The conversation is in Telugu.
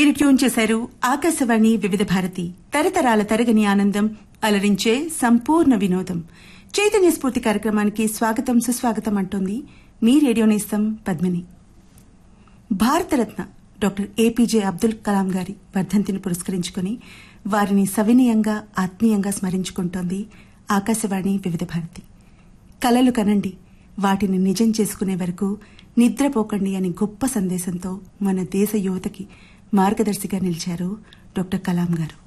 మీరు ట్యూన్ చేశారు ఆకాశవాణి వివిధ భారతి తరతరాల తరగని ఆనందం అలరించే సంపూర్ణ వినోదం చైతన్య స్ఫూర్తి కార్యక్రమానికి స్వాగతం సుస్వాగతం అంటోంది మీ రేడియో నేస్తం పద్మిని భారతరత్న డాక్టర్ ఏపీజే అబ్దుల్ కలాం గారి వర్ధంతిని పురస్కరించుకుని వారిని సవినయంగా ఆత్మీయంగా స్మరించుకుంటోంది ఆకాశవాణి వివిధ భారతి కలలు కనండి వాటిని నిజం చేసుకునే వరకు నిద్రపోకండి అని గొప్ప సందేశంతో మన దేశ యువతకి మార్గదర్శిగా నిలిచారు డాక్టర్ కలాం గారు